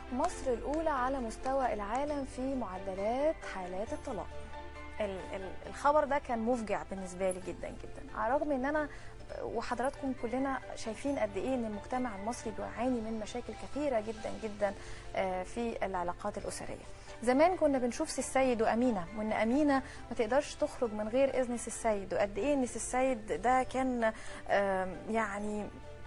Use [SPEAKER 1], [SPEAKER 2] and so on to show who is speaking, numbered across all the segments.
[SPEAKER 1] مصر الأولى على مستوى العالم في معدلات حالات الطلاق ال- ال- الخبر ده كان مفجع بالنسبة لي جدا جدا على الرغم ان انا وحضراتكم كلنا شايفين قد ايه ان المجتمع المصري بيعاني من مشاكل كثيرة جدا جدا آه، في العلاقات الأسرية زمان كنا بنشوف سي السيد وأمينة وان أمينة ما تقدرش تخرج من غير إذن سي السيد وقد ايه ان سي السيد ده كان آم، يعني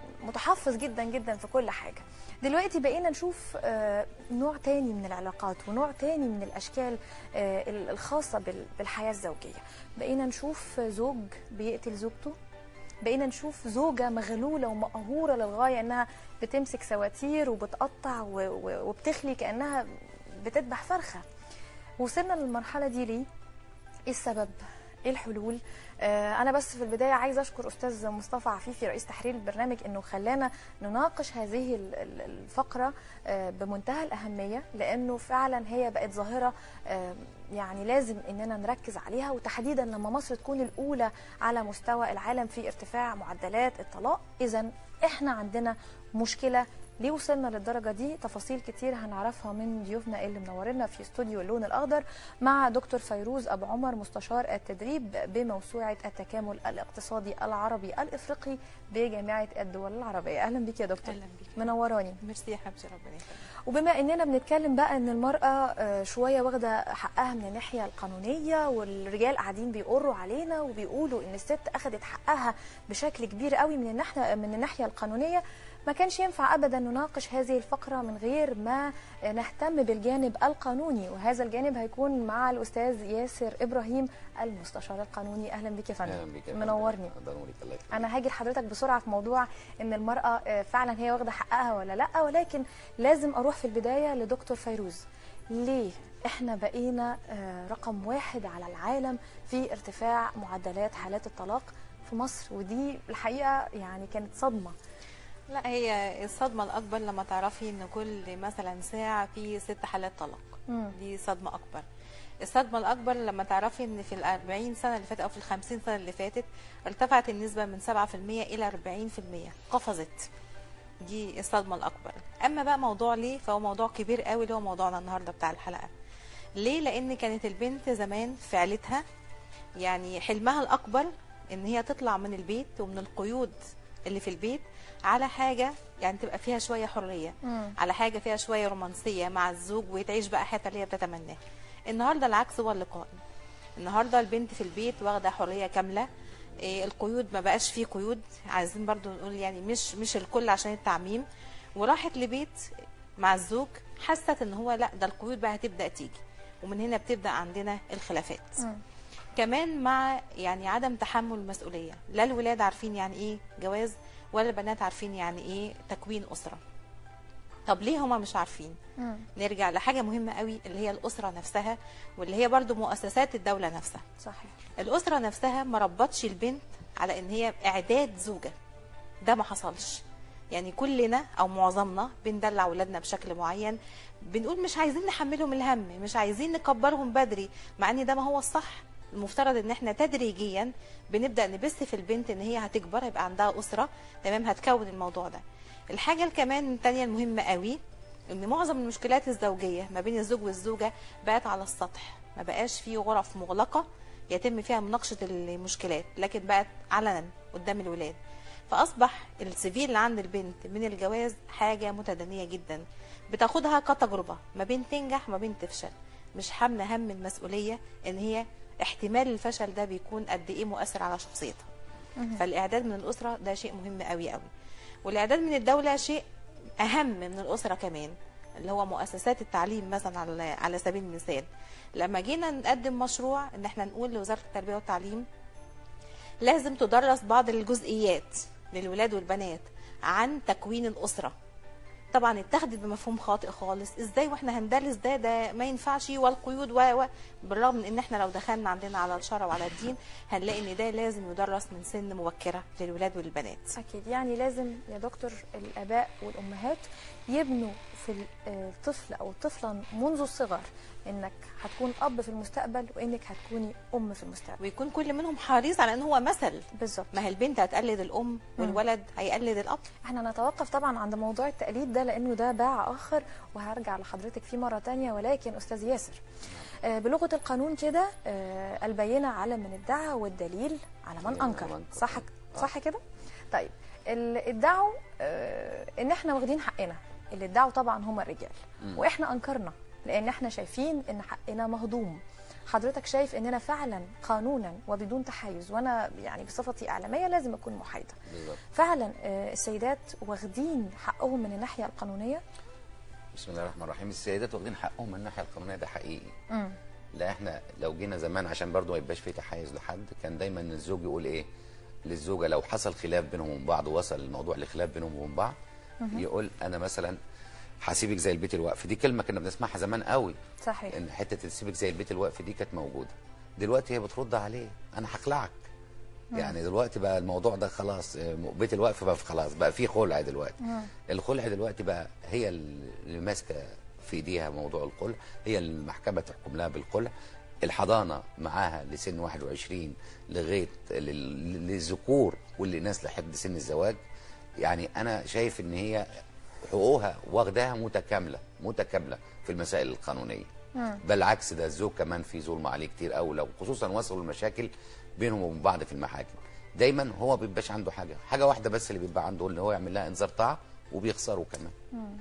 [SPEAKER 1] متحفظ جدا جدا في كل حاجة دلوقتي بقينا نشوف آه، نوع تاني من العلاقات ونوع تاني من الأشكال آه، ال- الخاصة بال- بالحياة الزوجية بقينا نشوف زوج بيقتل زوجته بقينا نشوف زوجة مغلولة ومقهورة للغاية انها بتمسك سواتير وبتقطع و- و- وبتخلي كأنها بتذبح فرخة وصلنا للمرحلة دي ليه؟ ايه السبب؟ ايه الحلول؟ آه انا بس في البداية عايزة اشكر استاذ مصطفى عفيفي رئيس تحرير البرنامج انه خلانا نناقش هذه ال- ال- الفقرة آه بمنتهى الأهمية لانه فعلا هي بقت ظاهرة آه يعني لازم اننا نركز عليها وتحديدا لما مصر تكون الاولى على مستوى العالم في ارتفاع معدلات الطلاق اذا احنا عندنا مشكله ليه وصلنا للدرجة دي تفاصيل كتير هنعرفها من ضيوفنا اللي منورنا في استوديو اللون الأخضر مع دكتور فيروز أبو عمر مستشار التدريب بموسوعة التكامل الاقتصادي العربي الإفريقي بجامعة الدول العربية أهلا بك يا دكتور
[SPEAKER 2] اهلا بيك
[SPEAKER 1] منوراني
[SPEAKER 2] ميرسي يا حبيبتي ربنا يخليك
[SPEAKER 1] وبما اننا بنتكلم بقى ان المراه آه، شويه واخده حقها من الناحيه القانونيه والرجال قاعدين بيقروا علينا وبيقولوا ان الست اخذت حقها بشكل كبير قوي من الناحيه من الناحيه القانونيه ما كانش ينفع ابدا نناقش هذه الفقره من غير ما آه، نهتم بالجانب القانوني وهذا الجانب هيكون مع الاستاذ ياسر ابراهيم المستشار القانوني اهلا بك يا فندم
[SPEAKER 3] اهلا بيك يا فندم.
[SPEAKER 1] منورني
[SPEAKER 3] الله ينورك الله يخليك
[SPEAKER 1] انا هاجي لحضرتك بسرعه في موضوع ان المراه آه، فعلا هي واخده حقها ولا لا ولكن لازم اروح في البدايه لدكتور فيروز ليه احنا بقينا آه، رقم واحد على العالم في ارتفاع معدلات حالات الطلاق في مصر ودي الحقيقه يعني كانت صدمه
[SPEAKER 2] لا هي الصدمه الاكبر لما تعرفي ان كل مثلا ساعه في ست حالات طلاق
[SPEAKER 1] مم.
[SPEAKER 2] دي صدمه اكبر الصدمه الاكبر لما تعرفي ان في ال 40 سنه اللي فاتت او في ال 50 سنه اللي فاتت ارتفعت النسبه من 7% الى 40% قفزت دي الصدمه الاكبر اما بقى موضوع ليه فهو موضوع كبير قوي اللي هو موضوعنا النهارده بتاع الحلقه ليه لان كانت البنت زمان في عيلتها يعني حلمها الاكبر ان هي تطلع من البيت ومن القيود اللي في البيت على حاجه يعني تبقى فيها شويه حريه
[SPEAKER 1] مم.
[SPEAKER 2] على حاجه فيها شويه رومانسيه مع الزوج وتعيش بقى حياتها اللي هي بتتمناها النهارده العكس هو اللي قائم النهارده البنت في البيت واخده حريه كامله إيه القيود ما بقاش فيه قيود عايزين برضو نقول يعني مش مش الكل عشان التعميم وراحت لبيت مع الزوج حست ان هو لا ده القيود بقى هتبدا تيجي ومن هنا بتبدا عندنا الخلافات
[SPEAKER 1] مم.
[SPEAKER 2] كمان مع يعني عدم تحمل المسؤوليه لا الولاد عارفين يعني ايه جواز ولا البنات عارفين يعني ايه تكوين اسره طب ليه هما مش عارفين
[SPEAKER 1] مم.
[SPEAKER 2] نرجع لحاجه مهمه قوي اللي هي الاسره نفسها واللي هي برضو مؤسسات الدوله نفسها
[SPEAKER 1] صحيح
[SPEAKER 2] الاسره نفسها ما ربطش البنت على ان هي اعداد زوجه ده ما حصلش يعني كلنا او معظمنا بندلع اولادنا بشكل معين بنقول مش عايزين نحملهم الهم مش عايزين نكبرهم بدري مع ان ده ما هو الصح المفترض ان احنا تدريجيا بنبدا نبث في البنت ان هي هتكبر هيبقى عندها اسره تمام هتكون الموضوع ده الحاجه كمان التانية المهمه قوي ان معظم المشكلات الزوجيه ما بين الزوج والزوجه بقت على السطح ما بقاش في غرف مغلقه يتم فيها مناقشه المشكلات لكن بقت علنا قدام الولاد فاصبح السي اللي عند البنت من الجواز حاجه متدنيه جدا بتاخدها كتجربه ما بين تنجح ما بين تفشل مش حامله هم المسؤوليه ان هي احتمال الفشل ده بيكون قد ايه مؤثر على شخصيتها فالاعداد من الاسره ده شيء مهم قوي قوي والاعداد من الدوله شيء اهم من الاسره كمان اللي هو مؤسسات التعليم مثلا على على سبيل المثال لما جينا نقدم مشروع ان احنا نقول لوزاره التربيه والتعليم لازم تدرس بعض الجزئيات للولاد والبنات عن تكوين الاسره طبعا اتخذت بمفهوم خاطئ خالص ازاي واحنا هندرس ده ده ما ينفعش والقيود و و بالرغم من ان احنا لو دخلنا عندنا على الشرع وعلى الدين هنلاقي ان ده لازم يدرس من سن مبكره للولاد والبنات
[SPEAKER 1] اكيد يعني لازم يا دكتور الاباء والامهات يبنوا في ال- الطفل او الطفله منذ الصغر انك هتكون اب في المستقبل وانك هتكوني ام في المستقبل
[SPEAKER 2] ويكون كل منهم حريص على ان هو مثل
[SPEAKER 1] بالظبط
[SPEAKER 2] ما هي البنت هتقلد الام والولد هيقلد الاب
[SPEAKER 1] احنا نتوقف طبعا عند موضوع التقليد ده لانه ده باع اخر وهرجع لحضرتك فيه مره تانية ولكن استاذ ياسر آه، بلغه القانون كده آه، البينه على من ادعى والدليل على من
[SPEAKER 3] على من
[SPEAKER 1] انكر
[SPEAKER 3] أنكر.
[SPEAKER 1] صح صح كده طيب اللي ادعوا آه، ان احنا واخدين حقنا اللي ادعوا طبعا هم الرجال واحنا انكرنا لان احنا شايفين ان حقنا مهضوم حضرتك شايف اننا فعلا قانونا وبدون تحيز وانا يعني بصفتي اعلاميه لازم اكون محايده
[SPEAKER 3] بالظبط
[SPEAKER 1] فعلا آه، السيدات واخدين حقهم من الناحيه القانونيه
[SPEAKER 3] بسم الله الرحمن الرحيم السيدات واخدين حقهم من الناحيه القانونيه ده حقيقي
[SPEAKER 1] امم
[SPEAKER 3] لا احنا لو جينا زمان عشان برضو ما يبقاش في تحيز لحد كان دايما الزوج يقول ايه للزوجه لو حصل خلاف بينهم وبين بعض وصل الموضوع لخلاف بينهم وبين بعض يقول انا مثلا هسيبك زي البيت الوقف دي كلمه كنا بنسمعها زمان قوي
[SPEAKER 1] صحيح
[SPEAKER 3] ان حته تسيبك زي البيت الوقف دي كانت موجوده دلوقتي هي بترد عليه انا هخلعك يعني دلوقتي بقى الموضوع ده خلاص آه، بيت الوقف بقى خلاص بقى في خلع دلوقتي الخلع دلوقتي بقى هي اللي ماسكه في ايديها موضوع الخلع هي المحكمه تحكم لها بالخلع الحضانه معاها لسن 21 لغايه لل- للذكور واللي ناس لحد سن الزواج يعني انا شايف ان هي حقوقها واخداها متكامله متكامله في المسائل القانونيه بل عكس ده الزوج كمان في ظلم عليه كتير قوي لو خصوصا وصلوا المشاكل بينهم وبين بعض في المحاكم دايما هو ما بيبقاش عنده حاجه حاجه واحده بس اللي بيبقى عنده اللي هو يعمل لها انذار طاعه وبيخسروا كمان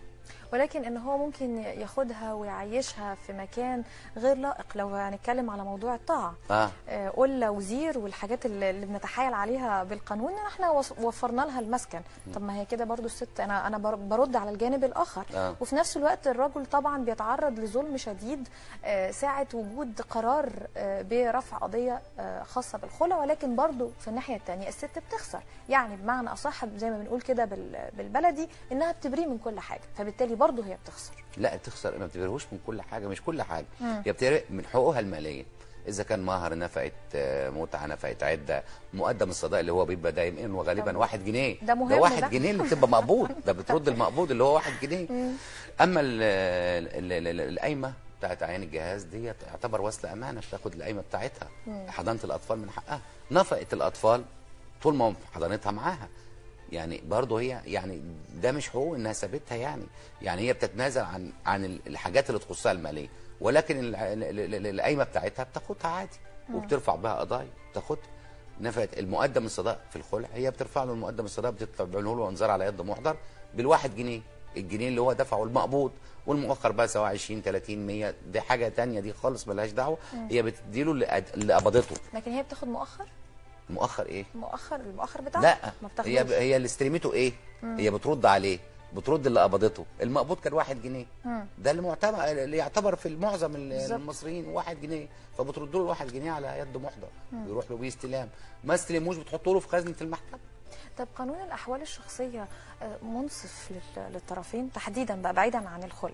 [SPEAKER 1] ولكن ان هو ممكن ياخدها ويعيشها في مكان غير لائق لو هنتكلم على موضوع الطاعه
[SPEAKER 3] اه
[SPEAKER 1] آه، قله وزير والحاجات اللي اللي بنتحايل عليها بالقانون ان احنا وص- وفرنا لها المسكن طب ما هي كده برضو الست انا انا بر- برد على الجانب الاخر
[SPEAKER 3] آه.
[SPEAKER 1] وفي نفس الوقت الرجل طبعا بيتعرض لظلم شديد آه، ساعه وجود قرار آه، برفع قضيه آه، خاصه بالخلع ولكن برضو في الناحيه الثانيه الست بتخسر يعني بمعنى اصح زي ما بنقول كده بال- بالبلدي انها بتبريه من كل حاجه فبالتالي برضو هي بتخسر
[SPEAKER 3] لا بتخسر ما بتبرهوش من كل حاجه مش كل حاجه هي بتبرق من حقوقها الماليه اذا كان مهر نفقه آه، متعه نفقه عده مقدم الصداق اللي هو بيبقى دائما وغالبا
[SPEAKER 1] طب
[SPEAKER 3] واحد جنيه
[SPEAKER 1] ده مهم
[SPEAKER 3] ده واحد
[SPEAKER 1] ده.
[SPEAKER 3] جنيه اللي بتبقى مقبوض ده بترد المقبوض اللي هو واحد جنيه اما ال- ال- ال- ال- القايمه بتاعت عين الجهاز دي تعتبر وصل امانه بتاخد القايمه بتاعتها حضانه الاطفال من حقها نفقه الاطفال طول ما حضانتها معاها يعني برضه هي يعني ده مش حقوق انها سابتها يعني يعني هي بتتنازل عن عن ال- الحاجات اللي تخصها الماليه ولكن ال- ال- ال- ال- القايمه بتاعتها بتاخدها عادي وبترفع بها قضايا بتاخدها نفقه المقدم الصداق في الخلع هي بترفع له المقدم الصداق بتطبع له انذار على يد محضر بالواحد جنيه الجنيه اللي هو دفعه المقبوض والمؤخر بقى سواء 20 30 100 دي حاجه تانية دي خالص ملهاش دعوه هي بتديله اللي قد- اللي قبضته
[SPEAKER 1] لكن هي بتاخد مؤخر
[SPEAKER 3] مؤخر ايه
[SPEAKER 1] مؤخر المؤخر بتاعها
[SPEAKER 3] لا
[SPEAKER 1] ما بتاخدوش
[SPEAKER 3] هي هي اللي استلمته ايه هي بترد عليه بترد اللي قبضته المقبوض كان واحد جنيه
[SPEAKER 1] مم.
[SPEAKER 3] ده اللي معتبر اللي يعتبر في معظم ال-
[SPEAKER 1] بالظبط.
[SPEAKER 3] المصريين واحد جنيه فبترد له الواحد جنيه على يد محضر يروح له بيه استلام ما استلموش بتحطه له في خزنه المحكمه
[SPEAKER 1] طب قانون الاحوال الشخصيه آه، منصف لل- للطرفين تحديدا بقى بعيدا عن الخلع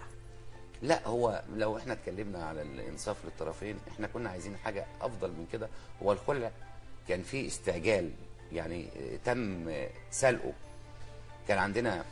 [SPEAKER 3] لا هو لو احنا اتكلمنا على الانصاف للطرفين احنا كنا عايزين حاجه افضل من كده هو الخلع كان فيه استعجال يعني اه، تم اه، سلقه كان عندنا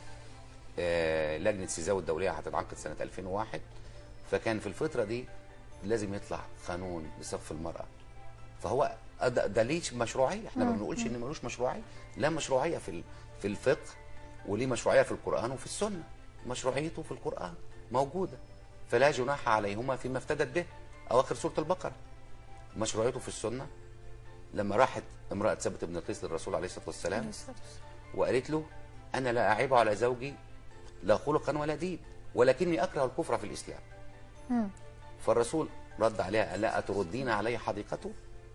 [SPEAKER 3] اه، لجنه سيزاو الدوليه هتتعقد سنه 2001 فكان في الفتره دي لازم يطلع قانون بصف المراه فهو ده, ده ليه مشروعيه احنا ما بنقولش ان ملوش مشروعيه لا مشروعيه في ال- في الفقه وليه مشروعيه في القران وفي السنه مشروعيته في القران موجوده فلا جناح عليهما فيما افتدت به اواخر سوره البقره مشروعيته في السنه لما راحت امراه ثابت بن قيس للرسول عليه الصلاه والسلام
[SPEAKER 1] عليه الصلاة والسلام.
[SPEAKER 3] وقالت له انا لا اعيب على زوجي لا خلقا ولا دين ولكني اكره الكفر في الاسلام
[SPEAKER 1] مم.
[SPEAKER 3] فالرسول رد عليها الا اتردين علي حديقته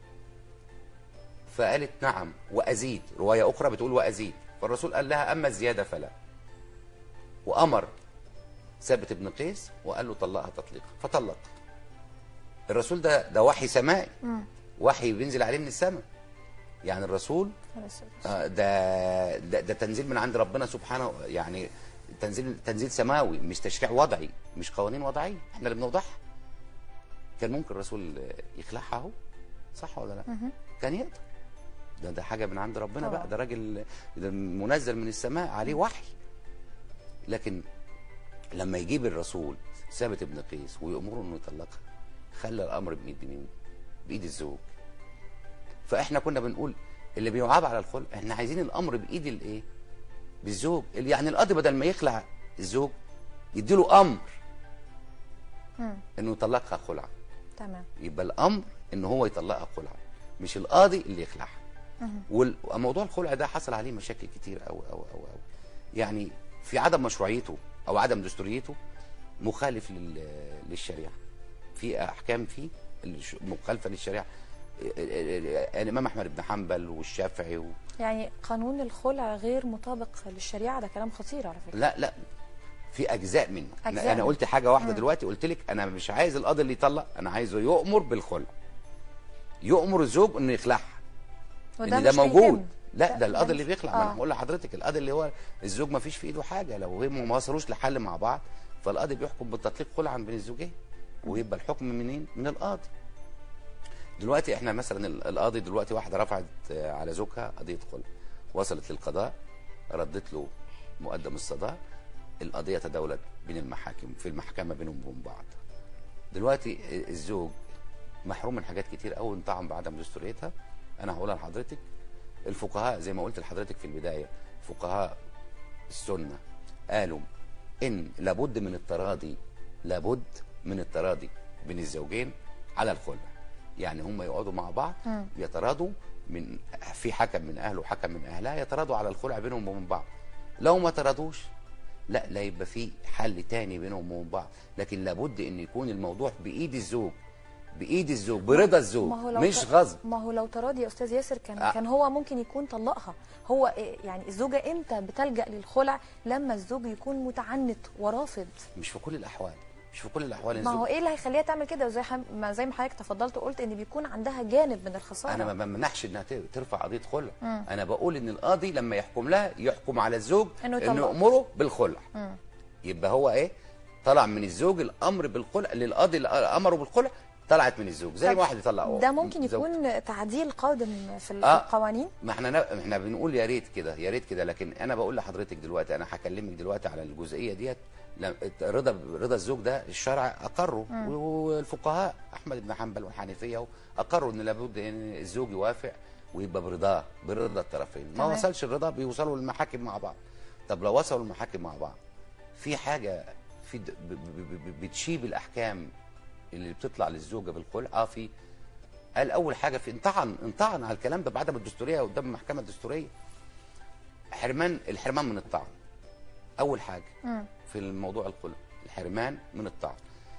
[SPEAKER 3] فقالت نعم وازيد روايه اخرى بتقول وازيد فالرسول قال لها اما الزياده فلا وامر ثابت بن قيس وقال له طلقها تطليقا فطلق الرسول ده ده وحي سمائي
[SPEAKER 1] مم.
[SPEAKER 3] وحي بينزل عليه من السماء يعني الرسول
[SPEAKER 1] عليه الصلاة والسلام.
[SPEAKER 3] آه، ده, ده ده تنزيل من عند ربنا سبحانه يعني تنزيل تنزيل سماوي مش تشريع وضعي مش قوانين وضعيه احنا اللي بنوضعها كان ممكن الرسول يخلعها اهو صح ولا لا
[SPEAKER 1] مهم.
[SPEAKER 3] كان يقدر ده ده حاجه من عند ربنا
[SPEAKER 1] طبعا.
[SPEAKER 3] بقى ده راجل ده منزل من السماء عليه وحي لكن لما يجيب الرسول ثابت بن قيس ويأمره انه يطلقها خلى الامر بايد مين؟ بايد الزوج فاحنا كنا بنقول اللي بيعاب على الخلع احنا عايزين الامر بايد الايه؟ بالزوج يعني القاضي بدل ما يخلع الزوج يديله امر
[SPEAKER 1] مم.
[SPEAKER 3] انه يطلقها خلعه
[SPEAKER 1] تمام
[SPEAKER 3] يبقى الامر ان هو يطلقها خلعه مش القاضي اللي يخلعها وال- وموضوع الخلع ده حصل عليه مشاكل كتير قوي قوي قوي قوي يعني في عدم مشروعيته او عدم دستوريته مخالف لل- للشريعه في احكام فيه الش- مخالفه للشريعه الامام احمد بن حنبل والشافعي و...
[SPEAKER 1] يعني قانون الخلع غير مطابق للشريعه ده كلام خطير على فكره
[SPEAKER 3] لا لا في اجزاء منه
[SPEAKER 1] أجزاء
[SPEAKER 3] انا
[SPEAKER 1] منه.
[SPEAKER 3] قلت حاجه واحده دلوقتي قلت لك انا مش عايز القاضي اللي يطلق انا عايزه يؤمر بالخلع يؤمر الزوج انه يخلعها
[SPEAKER 1] وده
[SPEAKER 3] ان ده
[SPEAKER 1] مش
[SPEAKER 3] موجود
[SPEAKER 1] بيتم.
[SPEAKER 3] لا
[SPEAKER 1] ده-
[SPEAKER 3] ده القاضي
[SPEAKER 1] ده
[SPEAKER 3] اللي
[SPEAKER 1] مش-
[SPEAKER 3] بيخلع ما انا
[SPEAKER 1] آه.
[SPEAKER 3] هقول لحضرتك القاضي اللي هو الزوج ما فيش في ايده حاجه لو هم ما وصلوش لحل مع بعض فالقاضي بيحكم بالتطليق خلعا بين الزوجين ويبقى الحكم منين من القاضي دلوقتي احنا مثلا ال- القاضي دلوقتي واحده رفعت آه، على زوجها قضيه خلع وصلت للقضاء ردت له مقدم الصداع القضيه تداولت بين المحاكم في المحكمه بينهم وبين بعض دلوقتي الزوج محروم من حاجات كتير قوي انطعم بعدم دستوريتها انا هقولها لحضرتك الفقهاء زي ما قلت لحضرتك في البدايه فقهاء السنه قالوا ان لابد من التراضي لابد من التراضي بين الزوجين على الخلع يعني هم يقعدوا مع بعض يتراضوا من في حكم من اهله وحكم من اهلها يتراضوا على الخلع بينهم وبين بعض لو ما تراضوش لا لا يبقى في حل تاني بينهم وبين بعض لكن لابد ان يكون الموضوع بايد الزوج بايد الزوج برضا الزوج
[SPEAKER 1] ما هو لو
[SPEAKER 3] مش
[SPEAKER 1] ت-
[SPEAKER 3] غصب
[SPEAKER 1] ما هو لو تراضي يا استاذ ياسر كان
[SPEAKER 3] آه.
[SPEAKER 1] كان هو ممكن يكون طلقها هو إيه يعني الزوجه امتى بتلجا للخلع لما الزوج يكون متعنت ورافض
[SPEAKER 3] مش في كل الاحوال مش في كل الاحوال
[SPEAKER 1] ما هو
[SPEAKER 3] الزوج
[SPEAKER 1] ايه اللي هيخليها تعمل كده وزي حم... ما زي ما حضرتك تفضلت وقلت ان بيكون عندها جانب من الخساره
[SPEAKER 3] انا ما بمنحش انها ت- ترفع قضيه خلع انا بقول ان القاضي لما يحكم لها يحكم على الزوج
[SPEAKER 1] إنه
[SPEAKER 3] انه
[SPEAKER 1] يطلق.
[SPEAKER 3] يامره بالخلع يبقى هو ايه طلع من الزوج الامر بالخلع للقاضي اللي امره بالخلع طلعت من الزوج زي
[SPEAKER 1] طب
[SPEAKER 3] ما واحد يطلع
[SPEAKER 1] ده ممكن
[SPEAKER 3] زوجته.
[SPEAKER 1] يكون تعديل قادم في ال- في
[SPEAKER 3] آه.
[SPEAKER 1] القوانين
[SPEAKER 3] ما احنا نا- احنا بنقول يا ريت كده يا ريت كده لكن انا بقول لحضرتك دلوقتي انا هكلمك دلوقتي على الجزئيه ديت لم- رضا رضا الزوج ده الشرع اقره والفقهاء احمد بن حنبل والحنفيه اقروا ان لابد ان الزوج يوافق ويبقى برضاه برضا الطرفين ما
[SPEAKER 1] تمام.
[SPEAKER 3] وصلش الرضا بيوصلوا للمحاكم مع بعض طب لو وصلوا المحاكم مع بعض في حاجه في د- ب- ب- ب- بتشيب الاحكام اللي بتطلع للزوجه بالخلع اه في قال اول حاجه في انطعن انطعن على الكلام ده بعدم الدستوريه قدام المحكمه الدستوريه حرمان الحرمان من الطعن اول حاجه في الموضوع الخلع الحرمان من الطعن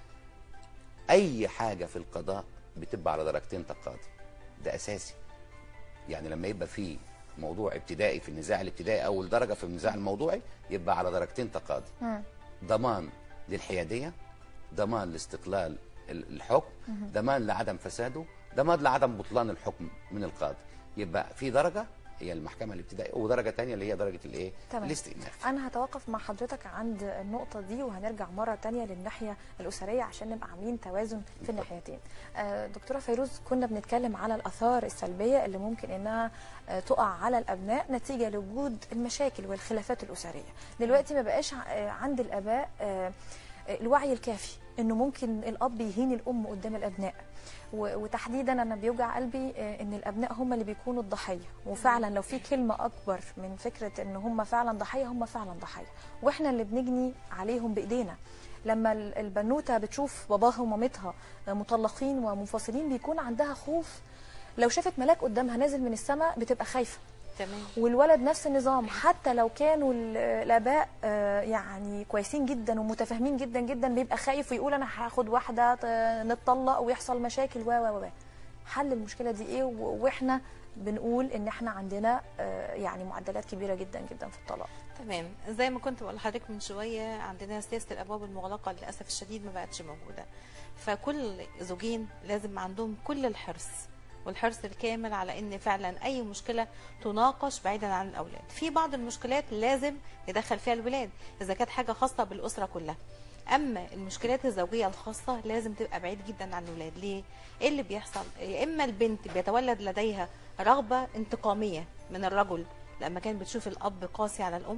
[SPEAKER 3] اي حاجه في القضاء بتبقى على درجتين تقاضي ده اساسي يعني لما يبقى في موضوع ابتدائي في النزاع الابتدائي اول درجه في النزاع الموضوعي يبقى على درجتين تقاضي ضمان للحياديه ضمان لاستقلال ال- الحكم ضمان لعدم فساده ضمان لعدم بطلان الحكم من القاضي يبقى في درجه هي المحكمه الابتدائيه ودرجه ثانيه اللي هي درجه الايه
[SPEAKER 1] تمام.
[SPEAKER 3] الاستئناف
[SPEAKER 1] انا هتوقف مع حضرتك عند النقطه دي وهنرجع مره تانية للناحيه الاسريه عشان نبقى عاملين توازن في الناحيتين آه، دكتوره فيروز كنا بنتكلم على الاثار السلبيه اللي ممكن انها آه، تقع على الابناء نتيجه لوجود المشاكل والخلافات الاسريه دلوقتي ما بقاش ع- آه، عند الاباء آه، الوعي الكافي انه ممكن الاب يهين الام قدام الابناء و- وتحديدا انا بيوجع قلبي آه، ان الابناء هم اللي بيكونوا الضحيه وفعلا لو في كلمه اكبر من فكره ان هم فعلا ضحيه هم فعلا ضحيه واحنا اللي بنجني عليهم بايدينا لما ال- البنوته بتشوف باباها ومامتها آه، مطلقين ومنفصلين بيكون عندها خوف لو شافت ملاك قدامها نازل من السماء بتبقى خايفه
[SPEAKER 2] تمام
[SPEAKER 1] والولد نفس النظام حتى لو كانوا ال- الاباء آه، يعني كويسين جدا ومتفاهمين جدا جدا بيبقى خايف ويقول انا هاخد واحده ت- نتطلق ويحصل مشاكل و و و حل المشكله دي ايه و- واحنا بنقول ان احنا عندنا آه، يعني معدلات كبيره جدا جدا في الطلاق
[SPEAKER 2] تمام زي ما كنت بقول لحضرتك من شويه عندنا سياسه الابواب المغلقه للاسف الشديد ما بقتش موجوده فكل زوجين لازم عندهم كل الحرص والحرص الكامل على ان فعلا اي مشكله تناقش بعيدا عن الاولاد في بعض المشكلات لازم ندخل فيها الولاد اذا كانت حاجه خاصه بالاسره كلها اما المشكلات الزوجيه الخاصه لازم تبقى بعيد جدا عن الولاد ليه ايه اللي بيحصل يا اما البنت بيتولد لديها رغبه انتقاميه من الرجل لما كانت بتشوف الاب قاسي على الام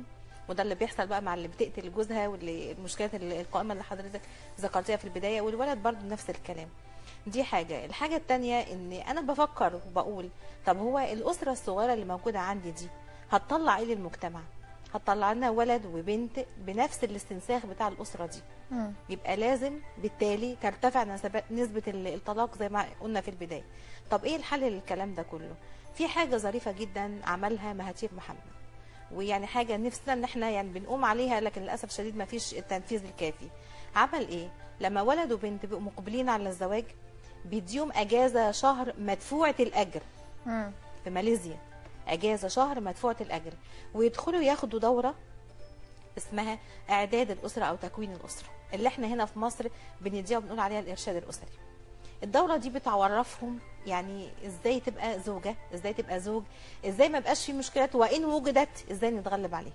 [SPEAKER 2] وده اللي بيحصل بقى مع اللي بتقتل جوزها واللي المشكلات اللي- القائمه اللي حضرتك ذكرتيها في البدايه والولد برضه نفس الكلام دي حاجه الحاجه التانية ان انا بفكر وبقول طب هو الاسره الصغيره اللي موجوده عندي دي هتطلع ايه للمجتمع هتطلع لنا ولد وبنت بنفس الاستنساخ بتاع الاسره دي
[SPEAKER 1] مم.
[SPEAKER 2] يبقى لازم بالتالي ترتفع نسبة نسبة ال- الطلاق زي ما قلنا في البداية طب ايه الحل للكلام ده كله في حاجة ظريفة جدا عملها مهاتير محمد ويعني حاجة نفسنا ان احنا يعني بنقوم عليها لكن للأسف الشديد ما فيش التنفيذ الكافي عمل ايه لما ولد وبنت بقوا مقبلين على الزواج بيديهم اجازة شهر مدفوعة الاجر
[SPEAKER 1] مم.
[SPEAKER 2] في ماليزيا اجازه شهر مدفوعه الاجر ويدخلوا ياخدوا دوره اسمها اعداد الاسره او تكوين الاسره اللي احنا هنا في مصر بنديها وبنقول عليها الارشاد الاسري الدوره دي بتعرفهم يعني ازاي تبقى زوجه ازاي تبقى زوج ازاي ما بقاش في مشكلات وان وجدت ازاي نتغلب عليها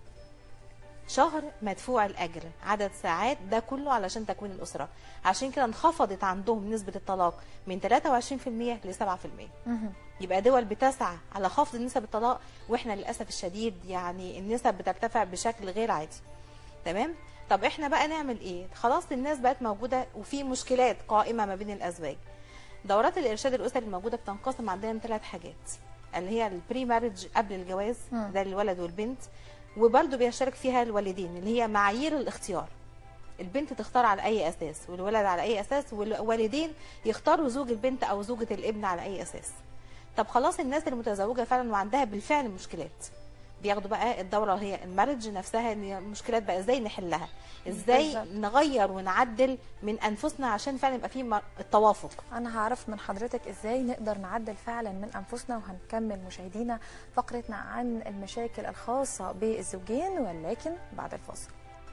[SPEAKER 2] شهر مدفوع الاجر عدد ساعات ده كله علشان تكوين الاسره عشان كده انخفضت عندهم نسبه الطلاق من 23% ل 7%
[SPEAKER 1] مم.
[SPEAKER 2] يبقى دول بتسعى على خفض نسب الطلاق واحنا للاسف الشديد يعني النسب بترتفع بشكل غير عادي تمام طب احنا بقى نعمل ايه خلاص الناس بقت موجوده وفي مشكلات قائمه ما بين الازواج دورات الارشاد الاسري الموجوده بتنقسم عندنا لثلاث حاجات اللي هي البري مارج قبل الجواز
[SPEAKER 1] مم.
[SPEAKER 2] ده الولد والبنت وبرده بيشترك فيها الوالدين اللي هي معايير الاختيار البنت تختار على اي اساس والولد على اي اساس والوالدين يختاروا زوج البنت او زوجة الابن على اي اساس طب خلاص الناس المتزوجه فعلا وعندها بالفعل مشكلات بياخدوا بقى الدوره هي المارج نفسها ان المشكلات بقى ازاي نحلها ازاي
[SPEAKER 1] بالظبط.
[SPEAKER 2] نغير ونعدل من انفسنا عشان فعلا يبقى في مر- التوافق
[SPEAKER 1] انا هعرف من حضرتك ازاي نقدر نعدل فعلا من انفسنا وهنكمل مشاهدينا فقرتنا عن المشاكل الخاصه بالزوجين ولكن بعد الفاصل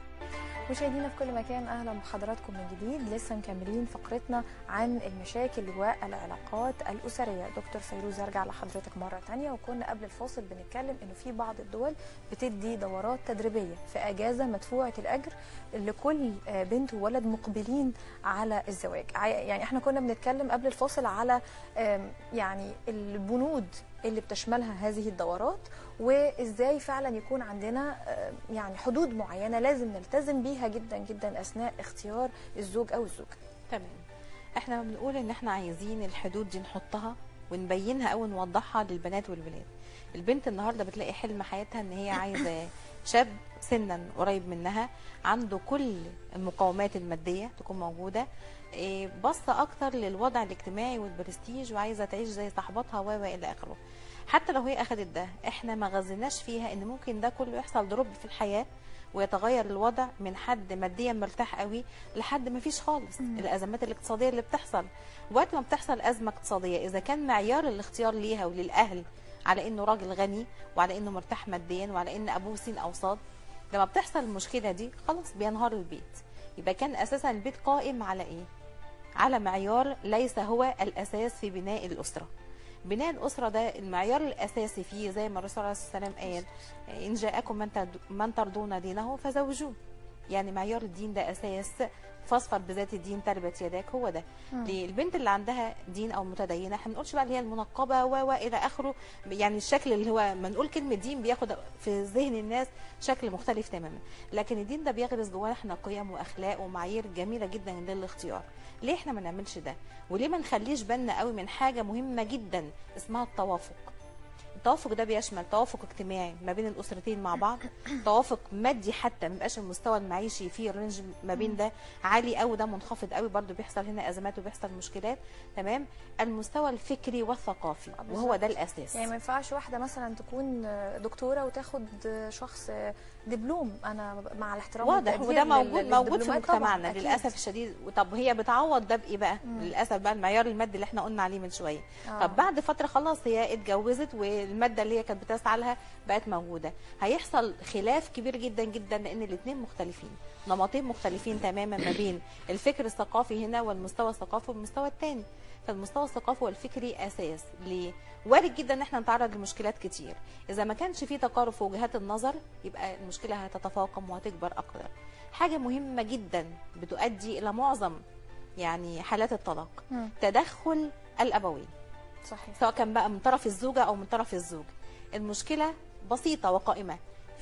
[SPEAKER 1] مشاهدينا في كل مكان اهلا بحضراتكم من جديد لسه مكملين فقرتنا عن المشاكل والعلاقات الاسريه دكتور فيروز ارجع لحضرتك مره تانية وكنا قبل الفاصل بنتكلم انه في بعض الدول بتدي دورات تدريبيه في اجازه مدفوعه الاجر لكل آه، بنت وولد مقبلين على الزواج ع- يعني احنا كنا بنتكلم قبل الفاصل على آم، يعني البنود اللي بتشملها هذه الدورات وازاي فعلا يكون عندنا آم، يعني حدود معينه لازم نلتزم بيها جدا جدا اثناء اختيار الزوج او الزوجه
[SPEAKER 2] تمام احنا بنقول ان احنا عايزين الحدود دي نحطها ونبينها او نوضحها للبنات والولاد البنت النهارده بتلاقي حلم حياتها ان هي عايزه شاب سنا قريب منها عنده كل المقومات الماديه تكون موجوده إيه، باصه اكتر للوضع الاجتماعي والبرستيج وعايزه تعيش زي صاحباتها و و الى اخره حتى لو هي اخذت ده احنا ما غزناش فيها ان ممكن ده كله يحصل دروب في الحياه ويتغير الوضع من حد ماديا مرتاح قوي لحد ما فيش خالص الازمات الاقتصاديه اللي بتحصل وقت ما بتحصل ازمه اقتصاديه اذا كان معيار الاختيار ليها وللاهل على انه راجل غني وعلى انه مرتاح ماديا وعلى ان ابوه سين او صاد لما بتحصل المشكله دي خلاص بينهار البيت يبقى كان اساسا البيت قائم على ايه على معيار ليس هو الاساس في بناء الاسره بناء الاسره ده المعيار الاساسي فيه زي ما الرسول عليه الصلاه والسلام قال ان جاءكم من ترد- من ترضون دينه فزوجوه يعني معيار الدين ده اساس فاصفر بذات الدين تربت يداك هو ده ليه البنت اللي عندها دين او متدينه احنا ما بنقولش بقى اللي هي المنقبه و و الى اخره يعني الشكل اللي هو ما نقول كلمه دين بياخد في ذهن الناس شكل مختلف تماما لكن الدين ده بيغرس جوانا احنا قيم واخلاق ومعايير جميله جدا للاختيار ليه احنا ما نعملش ده وليه ما نخليش بالنا قوي من حاجه مهمه جدا اسمها التوافق التوافق ده بيشمل توافق اجتماعي ما بين الاسرتين مع بعض توافق مادي حتى ما يبقاش المستوى المعيشي فيه الرينج ما بين ده عالي قوي ده منخفض قوي برضو بيحصل هنا ازمات وبيحصل مشكلات تمام المستوى الفكري والثقافي وهو ده الاساس
[SPEAKER 1] يعني ما ينفعش واحده مثلا تكون دكتوره وتاخد شخص دبلوم انا مع الاحترام
[SPEAKER 2] واضح
[SPEAKER 1] والتقدير
[SPEAKER 2] وده
[SPEAKER 1] لل-
[SPEAKER 2] موجود موجود في
[SPEAKER 1] للدبلومات طبعاً،
[SPEAKER 2] مجتمعنا
[SPEAKER 1] أكيد.
[SPEAKER 2] للاسف الشديد طب هي بتعوض ده بايه بقى
[SPEAKER 1] مم.
[SPEAKER 2] للاسف بقى المعيار المادي اللي احنا قلنا عليه من شويه
[SPEAKER 1] آه.
[SPEAKER 2] طب بعد فتره خلاص هي اتجوزت والماده اللي هي كانت بتسعى لها بقت موجوده هيحصل خلاف كبير جدا جدا لان الاثنين مختلفين نمطين مختلفين تماما ما بين الفكر الثقافي هنا والمستوى الثقافي والمستوى الثاني فالمستوى الثقافي والفكري اساس ليه وارد جدا ان احنا نتعرض لمشكلات كتير اذا ما كانش في تقارب في وجهات النظر يبقى المشكله هتتفاقم وهتكبر اكتر حاجه مهمه جدا بتؤدي الى معظم يعني حالات الطلاق
[SPEAKER 1] مم.
[SPEAKER 2] تدخل الابوين
[SPEAKER 1] صحيح
[SPEAKER 2] سواء كان بقى من طرف الزوجه او من طرف الزوج المشكله بسيطه وقائمه في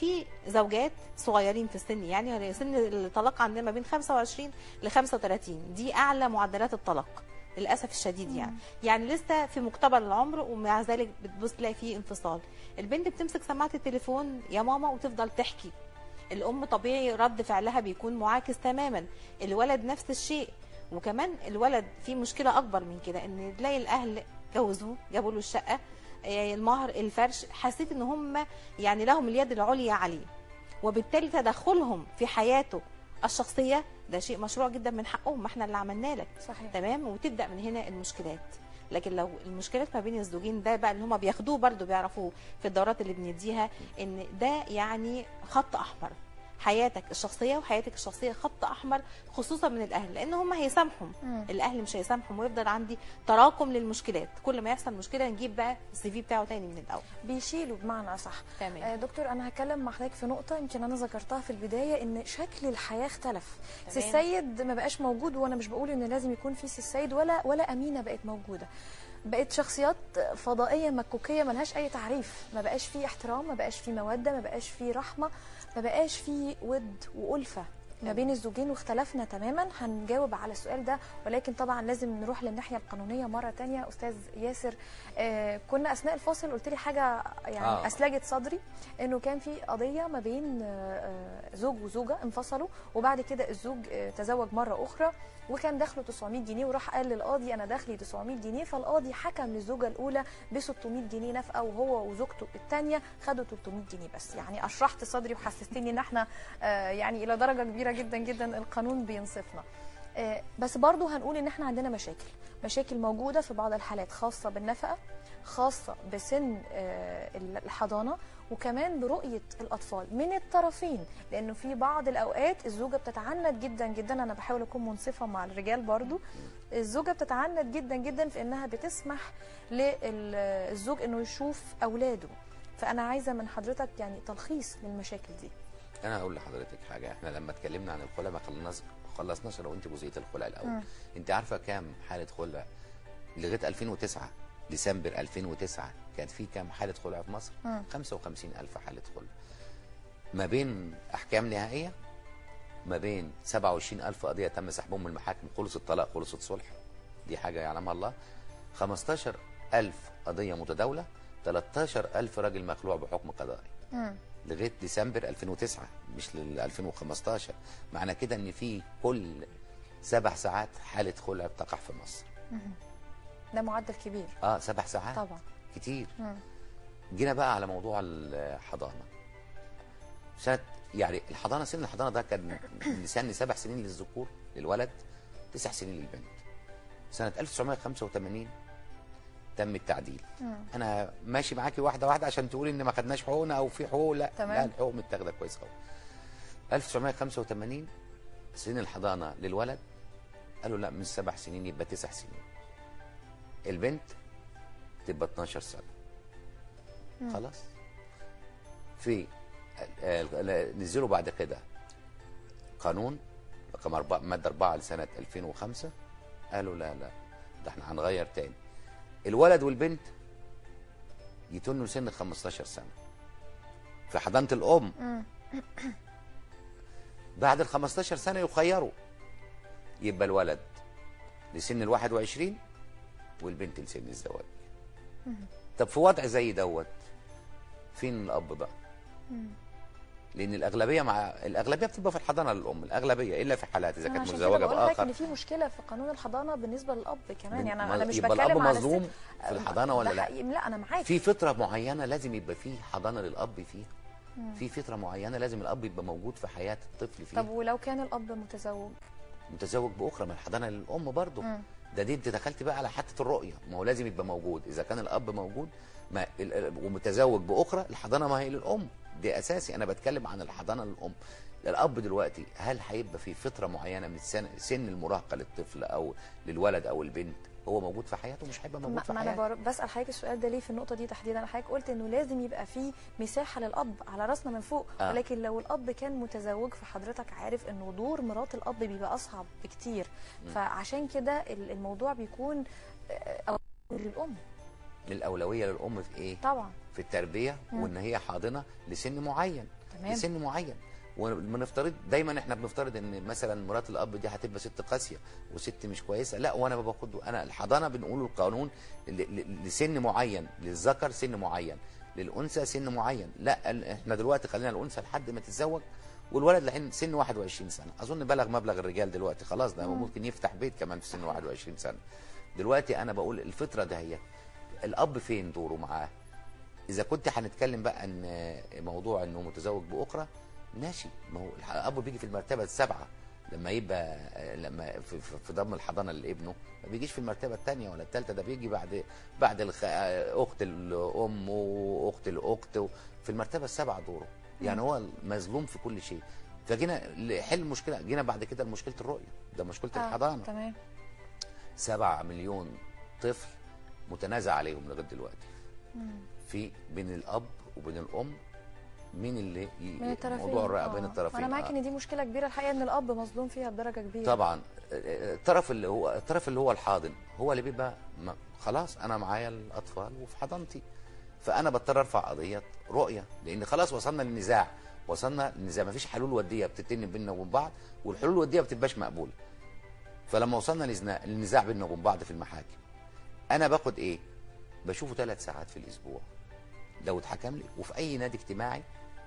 [SPEAKER 2] في زوجات صغيرين في السن يعني سن الطلاق عندنا ما بين 25 ل 35 دي اعلى معدلات الطلاق للاسف الشديد يعني يعني لسه في مقتبل العمر ومع ذلك بتبص تلاقي فيه انفصال البنت بتمسك سماعه التليفون يا ماما وتفضل تحكي الام طبيعي رد فعلها بيكون معاكس تماما الولد نفس الشيء وكمان الولد في مشكله اكبر من كده ان تلاقي الاهل جوزوه جابوا له الشقه آه، المهر الفرش حسيت ان هم يعني لهم اليد العليا عليه وبالتالي تدخلهم في حياته الشخصيه ده شيء مشروع جدا من حقهم ما احنا اللي عملنا لك
[SPEAKER 1] صحيح
[SPEAKER 2] تمام وتبدا من هنا المشكلات لكن لو المشكلات ما بين الزوجين ده بقى اللي هم بياخدوه برضو بيعرفوه في الدورات اللي بنديها ان ده يعني خط احمر حياتك الشخصيه وحياتك الشخصيه خط احمر خصوصا من الاهل لان هم هيسامحوا
[SPEAKER 1] مم.
[SPEAKER 2] الاهل مش هيسامحوا ويفضل عندي تراكم للمشكلات كل ما يحصل مشكله نجيب بقى السي في بتاعه تاني من الاول
[SPEAKER 1] بيشيلوا بمعنى اصح
[SPEAKER 2] تمام
[SPEAKER 1] آه، دكتور انا هتكلم مع حضرتك في نقطه يمكن انا ذكرتها في البدايه ان شكل الحياه اختلف سي
[SPEAKER 2] تمام.
[SPEAKER 1] السيد ما بقاش موجود وانا مش بقول ان لازم يكون في سي السيد ولا ولا امينه بقت موجوده بقت شخصيات فضائيه مكوكيه ملهاش اي تعريف ما بقاش في احترام ما بقاش في موده ما بقاش في رحمه ما بقاش في ود والفه ما
[SPEAKER 2] تمام.
[SPEAKER 1] بين الزوجين واختلفنا تماما هنجاوب على السؤال ده ولكن طبعا لازم نروح للناحيه القانونيه مره تانية استاذ ياسر آه كنا اثناء الفاصل قلت لي حاجه يعني
[SPEAKER 3] آه.
[SPEAKER 1] آه. اسلجت صدري انه كان في قضيه ما بين آه، آه، زوج وزوجه انفصلوا وبعد كده الزوج آه، تزوج مره اخرى وكان دخله 900 جنيه وراح قال للقاضي انا دخلي 900 جنيه فالقاضي حكم للزوجه الاولى ب 600 جنيه نفقه وهو وزوجته الثانيه خدوا 300 جنيه بس يعني اشرحت صدري وحسستني ان احنا آه، يعني الى درجه كبيره جدا جدا القانون بينصفنا آه، بس برضو هنقول ان احنا عندنا مشاكل مشاكل موجوده في بعض الحالات خاصه بالنفقه خاصه بسن آه، الحضانه وكمان برؤيه الاطفال من الطرفين لانه في بعض الاوقات الزوجه بتتعنت جدا جدا انا بحاول اكون منصفه مع الرجال برضو الزوجه بتتعنت جدا جدا في انها بتسمح للزوج انه يشوف اولاده فانا عايزه من حضرتك يعني تلخيص للمشاكل دي
[SPEAKER 3] انا هقول لحضرتك حاجه احنا لما اتكلمنا عن الخلع ما خلصناش خلصناش انا وانت جزئيه الخلع الاول
[SPEAKER 1] مم.
[SPEAKER 3] انت عارفه كام حاله خلع لغايه 2009 ديسمبر 2009 كان في كام حاله خلع في مصر
[SPEAKER 1] مم.
[SPEAKER 3] 55000 حاله خلع ما بين احكام نهائيه ما بين 27000 قضيه تم سحبهم من المحاكم خلص الطلاق خلص الصلح دي حاجه يعلمها الله 15000 قضيه متداوله 13000 راجل مخلوع بحكم قضائي
[SPEAKER 1] مم.
[SPEAKER 3] لغايه ديسمبر 2009 مش لل 2015 معنى كده ان في كل سبع ساعات حاله خلع بتقع في مصر
[SPEAKER 1] ده معدل كبير
[SPEAKER 3] اه سبع ساعات
[SPEAKER 1] طبعا
[SPEAKER 3] كتير
[SPEAKER 1] مم.
[SPEAKER 3] جينا بقى على موضوع الحضانه سنه يعني الحضانه سن الحضانه ده كان من سن سبع سنين للذكور للولد تسع سنين للبنت سنه 1985 تم التعديل
[SPEAKER 1] مم.
[SPEAKER 3] انا ماشي معاكي واحده واحده عشان تقولي ان ما خدناش حقوقنا او في حقوق لا
[SPEAKER 1] تمام.
[SPEAKER 3] لا الحقوق متاخده كويس قوي 1985 سن الحضانه للولد قالوا لا من سبع سنين يبقى تسع سنين البنت تبقى 12 سنه خلاص في آه، آه، نزلوا بعد كده قانون رقم أربعة مادة 4 لسنة 2005 قالوا لا لا ده احنا هنغير تاني الولد والبنت يتنوا سن 15 سنة في حضانة الأم
[SPEAKER 1] مم.
[SPEAKER 3] بعد ال 15 سنة يخيروا يبقى الولد لسن ال 21 والبنت لسن الزواج طب في وضع زي دوت فين الأب بقى؟ لأن الأغلبية مع الأغلبية بتبقى في الحضانة للأم الأغلبية إلا في حالات إذا
[SPEAKER 1] أنا
[SPEAKER 3] كانت
[SPEAKER 1] عشان كده
[SPEAKER 3] متزوجة
[SPEAKER 1] بقول لحضرتك
[SPEAKER 3] بآخر
[SPEAKER 1] ان في مشكله في قانون الحضانه بالنسبه للاب كمان
[SPEAKER 3] من-
[SPEAKER 1] يعني
[SPEAKER 3] ما-
[SPEAKER 1] انا مش
[SPEAKER 3] يبقى
[SPEAKER 1] بتكلم
[SPEAKER 3] الأب
[SPEAKER 1] على
[SPEAKER 3] مظلوم
[SPEAKER 1] الست-
[SPEAKER 3] في الحضانة ولا
[SPEAKER 1] ده
[SPEAKER 3] لا؟
[SPEAKER 1] حقيقي. لا انا معاك
[SPEAKER 3] في فترة معينة لازم يبقى فيه حضانة للأب فيها في فترة معينة لازم الأب يبقى موجود في حياة الطفل فيها
[SPEAKER 1] طب ولو كان الاب متزوج
[SPEAKER 3] متزوج باخرى من الحضانه للام برضه
[SPEAKER 1] مم.
[SPEAKER 3] ده دي انت دخلت بقى على حته الرؤيه ما هو لازم يبقى موجود اذا كان الاب موجود ما ال- ال- ومتزوج باخرى الحضانه ما هي للام دي اساسي انا بتكلم عن الحضانه للام الاب دلوقتي هل هيبقى في فتره معينه من سن سن المراهقه للطفل او للولد او البنت هو موجود في حياته مش هيبقى موجود
[SPEAKER 1] ما
[SPEAKER 3] في
[SPEAKER 1] ما انا
[SPEAKER 3] حياته
[SPEAKER 1] بر- بسال حضرتك السؤال ده ليه في النقطه دي تحديدا انا حضرتك قلت انه لازم يبقى في مساحه للاب على راسنا من فوق
[SPEAKER 3] آه.
[SPEAKER 1] ولكن لو الاب كان متزوج فحضرتك عارف انه دور مرات الاب بيبقى اصعب بكتير فعشان كده ال- الموضوع بيكون آه، أو للام
[SPEAKER 3] الاولويه للام في ايه
[SPEAKER 1] طبعا
[SPEAKER 3] في التربيه
[SPEAKER 1] مم.
[SPEAKER 3] وان هي حاضنه لسن معين
[SPEAKER 1] تمام.
[SPEAKER 3] لسن معين ونفترض دايما احنا بنفترض ان مثلا مرات الاب دي هتبقى ست قاسيه وست مش كويسه لا وانا باخد انا الحضانه بنقول القانون ل- ل- لسن معين للذكر سن معين للانثى سن معين لا ال- احنا دلوقتي خلينا الانثى لحد ما تتزوج والولد لحين سن 21 سنه اظن بلغ مبلغ الرجال دلوقتي خلاص ده ممكن يفتح بيت كمان في سن 21 سنه دلوقتي انا بقول الفطره ده هي الاب فين دوره معاه اذا كنت هنتكلم بقى ان موضوع انه متزوج باخرى ماشي ما هو الاب بيجي في المرتبه السابعه لما يبقى لما في, في- في ضم الحضانه لابنه ما بيجيش في المرتبه الثانيه ولا الثالثه ده بيجي بعد بعد الخ... اخت الام واخت الاخت في المرتبه السابعه دوره يعني هو مظلوم في كل شيء فجينا لحل المشكله جينا بعد كده لمشكله الرؤيه ده مشكله
[SPEAKER 1] آه،
[SPEAKER 3] الحضانه
[SPEAKER 1] تمام
[SPEAKER 3] سبعة مليون طفل متنازع عليهم لغايه دلوقتي في بين الاب وبين الام مين اللي ي...
[SPEAKER 1] من الطرفين
[SPEAKER 3] موضوع الرؤيه
[SPEAKER 1] آه.
[SPEAKER 3] بين الطرفين
[SPEAKER 1] وانا معاك
[SPEAKER 3] آه.
[SPEAKER 1] ان دي مشكله كبيره الحقيقه ان الاب مظلوم فيها بدرجه كبيره
[SPEAKER 3] طبعا الطرف اللي هو الطرف اللي هو الحاضن هو اللي بيبقى ما خلاص انا معايا الاطفال وفي حضانتي فانا بضطر ارفع قضيه رؤيه لان خلاص وصلنا للنزاع وصلنا للنزاع مفيش حلول وديه بتتم بيننا وبين بعض والحلول الوديه ما بتبقاش مقبوله فلما وصلنا للزنا- للنزاع بيننا وبين بعض في المحاكم انا باخد ايه بشوفه ثلاث ساعات في الاسبوع لو اتحكم لي وفي اي نادي اجتماعي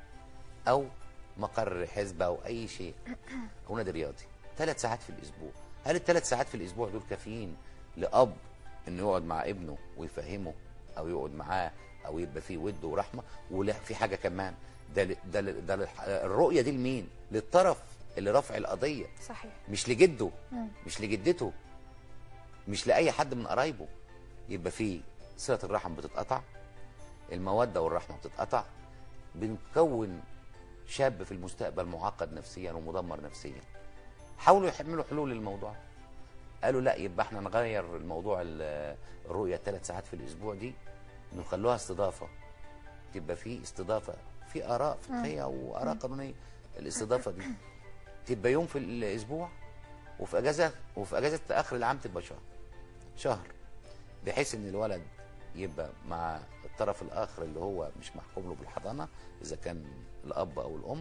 [SPEAKER 3] او مقر حزب او اي شيء او نادي رياضي ثلاث ساعات في الاسبوع هل الثلاث ساعات في الاسبوع دول كافيين لاب انه يقعد مع ابنه ويفهمه او يقعد معاه او يبقى فيه ود ورحمه ولا في حاجه كمان ده ل- ده ل- ده للح- الرؤيه دي لمين للطرف اللي رفع القضيه
[SPEAKER 1] صحيح
[SPEAKER 3] مش لجده
[SPEAKER 1] مم.
[SPEAKER 3] مش لجدته مش لاي حد من قرايبه يبقى في صله الرحم بتتقطع الموده والرحمه بتتقطع بنكون شاب في المستقبل معقد نفسيا ومدمر نفسيا حاولوا يحملوا حلول للموضوع قالوا لا يبقى احنا نغير الموضوع ال- الرؤيه ثلاث ساعات في الاسبوع دي نخلوها استضافه تبقى في استضافه في اراء فقهيه واراء قانونيه الاستضافه دي تبقى يوم في الاسبوع وفي اجازه وفي اجازه اخر العام تبقى شهر شهر بحيث ان الولد يبقى مع الطرف الاخر اللي هو مش محكوم له بالحضانه اذا كان الاب او الام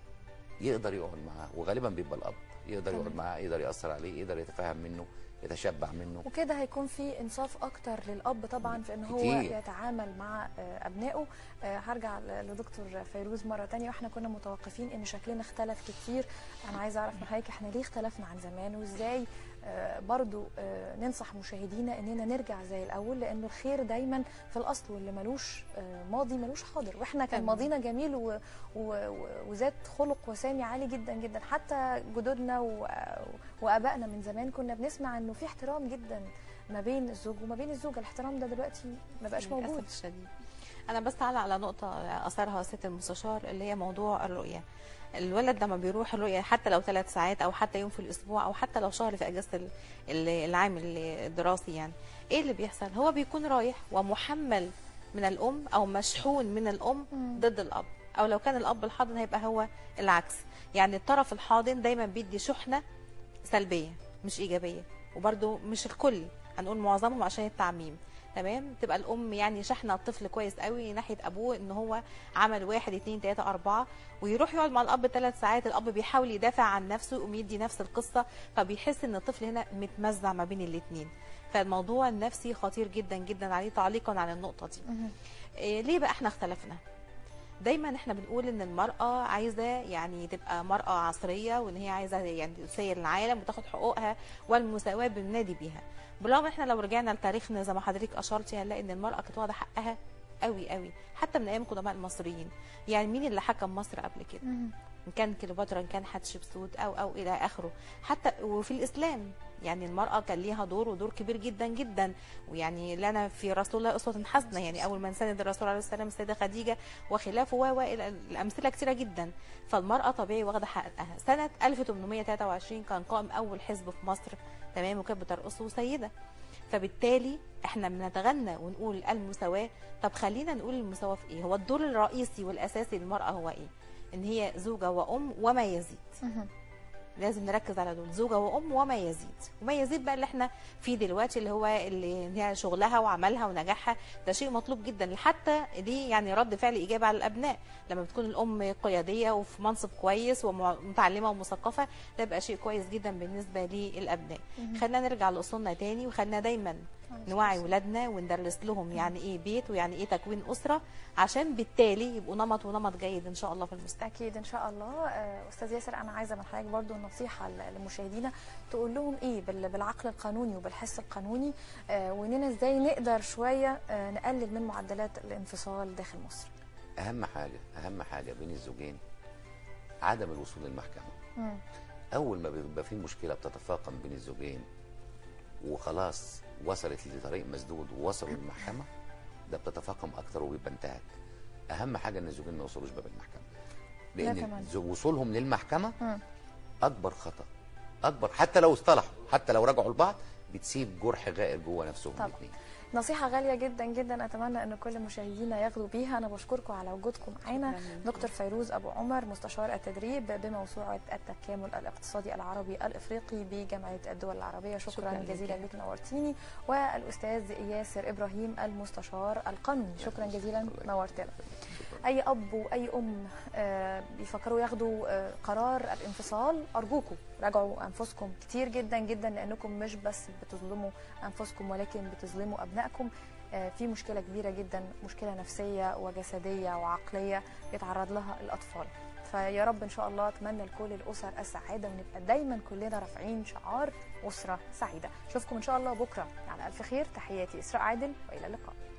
[SPEAKER 3] يقدر يقعد معاه وغالبا بيبقى الاب يقدر يقعد معاه يقدر ياثر عليه يقدر يتفهم منه يتشبع منه
[SPEAKER 1] وكده هيكون في انصاف اكتر للاب طبعا في ان هو
[SPEAKER 3] كتير.
[SPEAKER 1] يتعامل مع آه، ابنائه آه، هرجع ل- لدكتور فيروز مره تانية واحنا كنا متوقفين ان شكلنا اختلف كتير انا عايزه اعرف من حضرتك احنا ليه اختلفنا عن زمان وازاي آه، برضو آه، ننصح مشاهدينا اننا نرجع زي الاول لانه الخير دايما في الاصل واللي ملوش آه، ماضي ملوش حاضر واحنا كان
[SPEAKER 2] تمام.
[SPEAKER 1] ماضينا جميل و- و- و- وذات خلق وسامي عالي جدا جدا حتى جدودنا و- وابائنا من زمان كنا بنسمع انه في احترام جدا ما بين الزوج وما بين الزوجه الاحترام ده دلوقتي ما بقاش موجود
[SPEAKER 2] للأسف الشديد انا بس تعلق على نقطه اثرها ست المستشار اللي هي موضوع الرؤيه الولد لما بيروح الرؤيه حتى لو ثلاث ساعات او حتى يوم في الاسبوع او حتى لو شهر في اجازه ال- ال- العام الدراسي يعني ايه اللي بيحصل هو بيكون رايح ومحمل من الام او مشحون من الام
[SPEAKER 1] مم.
[SPEAKER 2] ضد الاب او لو كان الاب الحاضن هيبقى هو العكس يعني الطرف الحاضن دايما بيدي شحنه سلبيه مش ايجابيه وبرده مش الكل هنقول معظمهم عشان التعميم تمام تبقى الام يعني شحنه الطفل كويس قوي ناحيه ابوه ان هو عمل واحد اتنين تلاته اربعه ويروح يقعد مع الاب ثلاث ساعات الاب بيحاول يدافع عن نفسه يقوم يدي نفس القصه فبيحس ان الطفل هنا متمزع ما بين الاثنين فالموضوع النفسي خطير جدا جدا عليه تعليقا على النقطه دي إيه ليه بقى احنا اختلفنا دايما احنا بنقول ان المرأة عايزة يعني تبقى مرأة عصرية وان هي عايزة يعني تسير العالم وتاخد حقوقها والمساواة بننادي بيها بالرغم احنا لو رجعنا لتاريخنا زي ما حضرتك اشرتي هنلاقي ان المرأة كانت واخدة حقها قوي قوي حتى من ايام قدماء المصريين يعني مين اللي حكم مصر قبل كده ان كان كليوباترا ان كان حتشبسوت او او الى اخره حتى وفي الاسلام يعني المراه كان ليها دور ودور كبير جدا جدا ويعني لنا في رسول الله اسوه حسنه يعني اول من سند الرسول عليه السلام السيده خديجه وخلافه و والى الامثله كثيره جدا فالمراه طبيعي واخده حقها سنه 1823 كان قائم اول حزب في مصر تمام وكانت بترقصه سيده فبالتالي احنا بنتغنى ونقول المساواه طب خلينا نقول المساواه في ايه هو الدور الرئيسي والاساسي للمراه هو ايه ان هي زوجه وام وما يزيد لازم نركز على دول زوجه وام وما يزيد وما يزيد بقى اللي احنا فيه دلوقتي اللي هو اللي هي شغلها وعملها ونجاحها ده شيء مطلوب جدا حتى دي يعني رد فعل ايجابي على الابناء لما بتكون الام قياديه وفي منصب كويس ومتعلمه ومثقفه ده بيبقى شيء كويس جدا بالنسبه للابناء خلينا نرجع لاصولنا تاني وخلينا دايما نوعي ولادنا وندرس لهم يعني ايه بيت ويعني ايه تكوين اسره عشان بالتالي يبقوا نمط ونمط جيد ان شاء الله في المستقبل
[SPEAKER 1] اكيد ان شاء الله آه، استاذ ياسر انا عايزه من حضرتك برضو نصيحه ل- لمشاهدينا تقول لهم ايه بال- بالعقل القانوني وبالحس القانوني آه، واننا ازاي نقدر شويه آه، نقلل من معدلات الانفصال داخل مصر
[SPEAKER 3] اهم حاجه اهم حاجه بين الزوجين عدم الوصول للمحكمه
[SPEAKER 1] مم.
[SPEAKER 3] اول ما بيبقى في مشكله بتتفاقم بين الزوجين وخلاص وصلت لطريق مسدود ووصلوا للمحكمه ده بتتفاقم اكتر وبيبقى انتهت اهم حاجه ان الزوجين ما يوصلوش باب المحكمه
[SPEAKER 1] كمان.
[SPEAKER 3] لان الزو- وصولهم للمحكمه
[SPEAKER 1] مم.
[SPEAKER 3] اكبر خطا اكبر حتى لو اصطلحوا حتى لو رجعوا لبعض بتسيب جرح غائر جوه نفسهم
[SPEAKER 1] طبعا.
[SPEAKER 3] الاثنين
[SPEAKER 1] نصيحة غالية جدا جدا أتمنى أن كل مشاهدينا ياخدوا بيها أنا بشكركم على وجودكم معانا
[SPEAKER 2] شكراً ليكم.
[SPEAKER 1] دكتور فيروز أبو عمر مستشار التدريب بموسوعة التكامل الاقتصادي العربي الإفريقي بجامعة الدول العربية شكرا,
[SPEAKER 2] شكراً ليك.
[SPEAKER 1] جزيلا لك نورتيني والأستاذ ياسر إبراهيم المستشار القانوني شكرا جزيلا نورتنا اي اب واي ام آه، بيفكروا ياخدوا آه، قرار الانفصال ارجوكم راجعوا انفسكم كتير جدا جدا لانكم مش بس بتظلموا انفسكم ولكن بتظلموا ابنائكم آه، في مشكله كبيره جدا مشكله نفسيه وجسديه وعقليه يتعرض لها الاطفال فيا رب ان شاء الله اتمنى لكل الاسر السعاده ونبقى دايما كلنا رافعين شعار اسره سعيده اشوفكم ان شاء الله بكره على الف خير تحياتي اسراء عادل والى اللقاء